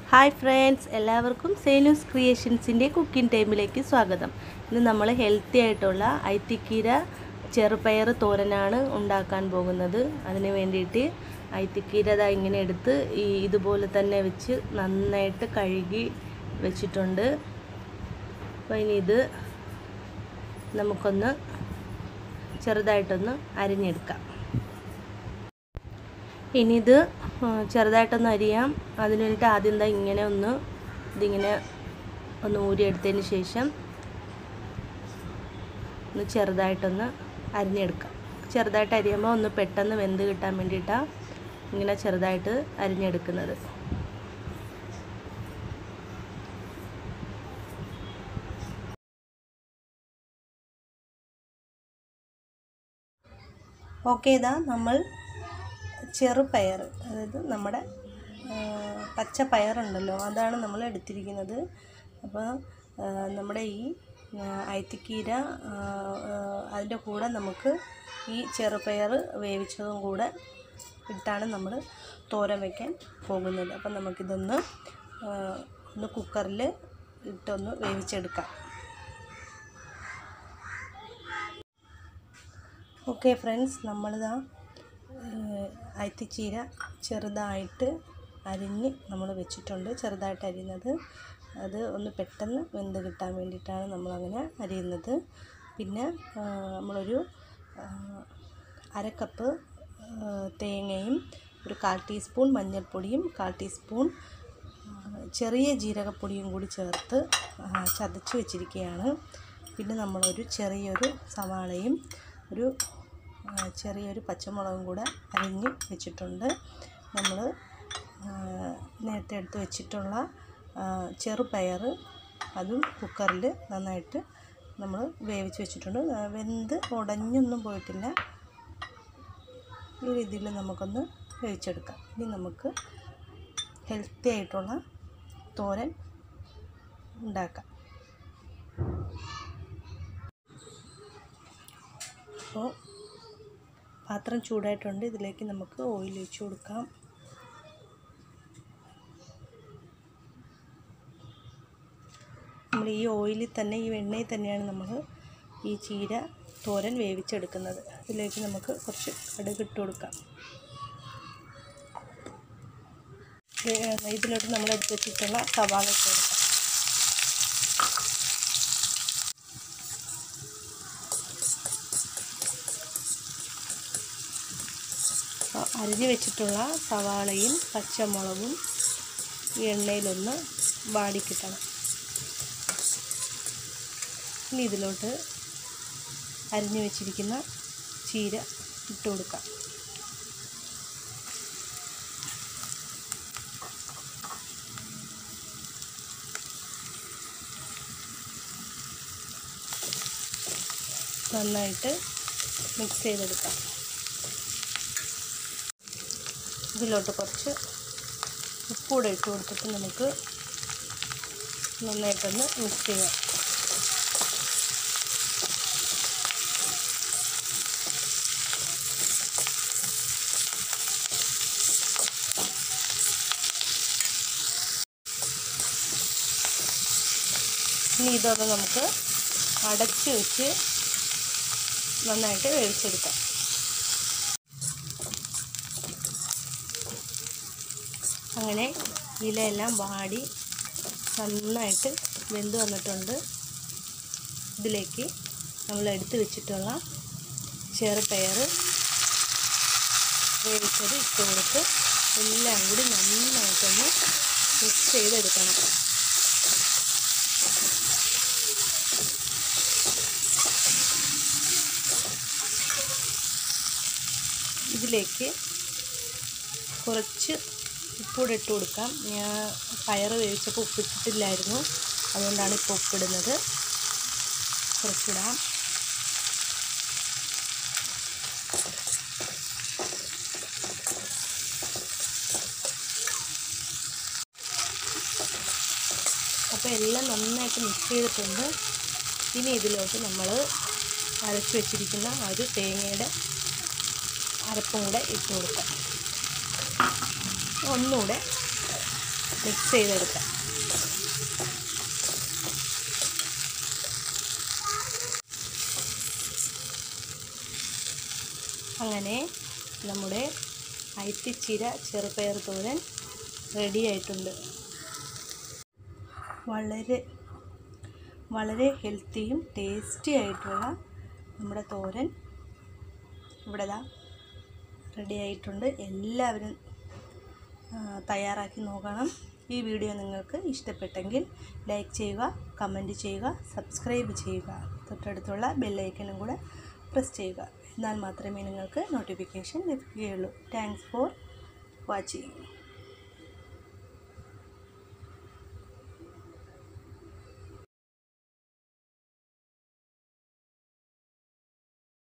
hi friends എല്ലാവർക്കും സേനൂസ് ക്രിയേഷൻസിൻ്റെ cooking ടൈമിലേക്ക് സ്വാഗതം ഇന്ന് നമ്മൾ ഹെൽത്തി ആയിട്ടുള്ള ഐത്തിക്കീര ചെറുപയർ തോരനാണ് ഉണ്ടാക്കാൻ പോകുന്നത് അതിന് വേണ്ടിയിട്ട് ഐത്തിക്കീര ദാ ഇങ്ങനെ എടുത്ത് ഈ ഇതുപോലെ തന്നെ വെച്ച് നന്നായിട്ട് കഴുകി വെച്ചിട്ടുണ്ട് അപ്പോൾ ഇനി ഇത് നമുക്കൊന്ന് ചെറുതായിട്ടൊന്ന് അരിഞ്ഞെടുക്കാം ഇനി ഇത് ചെറുതായിട്ടൊന്ന് അരിയാം അതിന് വേണ്ടിയിട്ട് ആദ്യം എന്താ ഇങ്ങനെ ഒന്ന് ഇതിങ്ങനെ ഒന്ന് ഊരിയെടുത്തതിന് ശേഷം ഒന്ന് ചെറുതായിട്ടൊന്ന് അരിഞ്ഞെടുക്കാം ചെറുതായിട്ട് അരിയുമ്പോൾ ഒന്ന് പെട്ടെന്ന് വെന്ത് കിട്ടാൻ വേണ്ടിയിട്ടാണ് ഇങ്ങനെ ചെറുതായിട്ട് അരിഞ്ഞെടുക്കുന്നത് ഓക്കെ ഇതാ നമ്മൾ ചെറുപയർ അതായത് നമ്മുടെ പച്ച പയറുണ്ടല്ലോ അതാണ് നമ്മൾ എടുത്തിരിക്കുന്നത് അപ്പോൾ നമ്മുടെ ഈ അയത്തിക്കീര അതിൻ്റെ കൂടെ നമുക്ക് ഈ ചെറുപയർ വേവിച്ചതും കൂടെ ഇട്ടാണ് നമ്മൾ തോരൻ വയ്ക്കാൻ പോകുന്നത് അപ്പം നമുക്കിതൊന്ന് ഒന്ന് കുക്കറിൽ ഇട്ടൊന്ന് വേവിച്ചെടുക്കാം ഓക്കെ ഫ്രണ്ട്സ് നമ്മളിതാ അയത്തിച്ചീര ചെറുതായിട്ട് അരിഞ്ഞ് നമ്മൾ വെച്ചിട്ടുണ്ട് ചെറുതായിട്ട് അരിയുന്നത് അത് ഒന്ന് പെട്ടെന്ന് വെന്ത് കിട്ടാൻ വേണ്ടിയിട്ടാണ് നമ്മളങ്ങനെ അരിയുന്നത് പിന്നെ നമ്മളൊരു അര കപ്പ് തേങ്ങയും ഒരു കാൽ ടീസ്പൂൺ മഞ്ഞൾപ്പൊടിയും കാൽ ടീസ്പൂൺ ചെറിയ ജീരകപ്പൊടിയും കൂടി ചേർത്ത് ചതച്ച് വെച്ചിരിക്കുകയാണ് പിന്നെ നമ്മളൊരു ചെറിയൊരു സവാളയും ഒരു ചെറിയൊരു പച്ചമുളകും കൂടെ അരിഞ്ഞ് വെച്ചിട്ടുണ്ട് നമ്മൾ നേരത്തെ എടുത്ത് വെച്ചിട്ടുള്ള ചെറുപയർ അതും കുക്കറിൽ നന്നായിട്ട് നമ്മൾ വേവിച്ച് വെച്ചിട്ടുണ്ട് വെന്ത് ഉടഞ്ഞൊന്നും പോയിട്ടില്ല ഈ രീതിയിൽ നമുക്കൊന്ന് വേവിച്ചെടുക്കാം ഇനി നമുക്ക് ഹെൽത്തി ആയിട്ടുള്ള തോരൻ ഉണ്ടാക്കാം അപ്പോൾ പാത്രം ചൂടായിട്ടുണ്ട് ഇതിലേക്ക് നമുക്ക് ഓയിൽ ഒഴിച്ച് കൊടുക്കാം നമ്മൾ ഈ ഓയിലിൽ തന്നെ ഈ എണ്ണയിൽ തന്നെയാണ് നമ്മൾ ഈ ചീര തോരൻ വേവിച്ചെടുക്കുന്നത് ഇതിലേക്ക് നമുക്ക് കുറച്ച് കടുക് ഇട്ട് കൊടുക്കാം ഇതിലോട്ട് നമ്മൾ എടുത്ത് വെച്ചിട്ടുള്ള സവാള ഇട്ട് കൊടുക്കാം അരിഞ്ഞു വെച്ചിട്ടുള്ള സവാളയും പച്ചമുളകും ഈ എണ്ണയിലൊന്ന് വാടിക്കിട്ടണം ഇനി ഇതിലോട്ട് അരിഞ്ഞു വെച്ചിരിക്കുന്ന ചീര ഇട്ട് കൊടുക്കാം നന്നായിട്ട് മിക്സ് ചെയ്തെടുക്കാം ഇതിലോട്ട് കുറച്ച് ഉപ്പൂടെ ഇട്ട് കൊടുത്തിട്ട് നമുക്ക് നന്നായിട്ടൊന്ന് മിക്സ് ചെയ്യാം ഇനി ഇതൊന്ന് നമുക്ക് അടച്ച് വെച്ച് നന്നായിട്ട് വേവിച്ചെടുക്കാം അങ്ങനെ ഇലയെല്ലാം വാടി നന്നായിട്ട് വെന്ത് വന്നിട്ടുണ്ട് ഇതിലേക്ക് നമ്മൾ എടുത്ത് വെച്ചിട്ടുള്ള ചെറുപയർ വേവിച്ചത് ഇട്ട് കൊടുത്ത് എല്ലാം കൂടി നന്നായിട്ടൊന്ന് മിക്സ് ചെയ്തെടുക്കണം ഇതിലേക്ക് കുറച്ച് ഉപ്പൂടെ ഇട്ട് കൊടുക്കാം ഞാൻ പയർ വേവിച്ചപ്പോൾ ഉപ്പിട്ടിട്ടില്ലായിരുന്നു അതുകൊണ്ടാണ് ഇപ്പോൾ ഉപ്പിടുന്നത് കുറച്ചിടാം അപ്പോൾ എല്ലാം നന്നായിട്ട് മിക്സ് ചെയ്തിട്ടുണ്ട് ഇനി ഇതിലോട്ട് നമ്മൾ അരച്ച് വെച്ചിരിക്കുന്ന ആ ഒരു തേങ്ങയുടെ അരപ്പും കൂടെ ഇട്ട് കൊടുക്കാം ഒന്നുകൂടെ മിക്സ് ചെയ്തെടുക്കാം അങ്ങനെ നമ്മുടെ ഐത്തിച്ചിര ചെറുപയർ തോരൻ റെഡി ആയിട്ടുണ്ട് വളരെ വളരെ ഹെൽത്തിയും ടേസ്റ്റി ആയിട്ടുള്ള നമ്മുടെ തോരൻ ഇവിടെ ദാ റെഡി ആയിട്ടുണ്ട് എല്ലാവരും ആ, തയ്യാറാക്കി നോക്കണം ഈ വീഡിയോ നിങ്ങൾക്ക് ഇഷ്ടപ്പെട്ടെങ്കിൽ ലൈക്ക് ചെയ്യുക കമൻറ്റ് ചെയ്യുക സബ്സ്ക്രൈബ് ചെയ്യുക തൊട്ടടുത്തുള്ള ബെല്ലൈക്കനും കൂടെ പ്രസ് ചെയ്യുക എന്നാൽ മാത്രമേ നിങ്ങൾക്ക് നോട്ടിഫിക്കേഷൻ ലഭിക്കുകയുള്ളൂ താങ്ക്സ് ഫോർ വാച്ചിങ്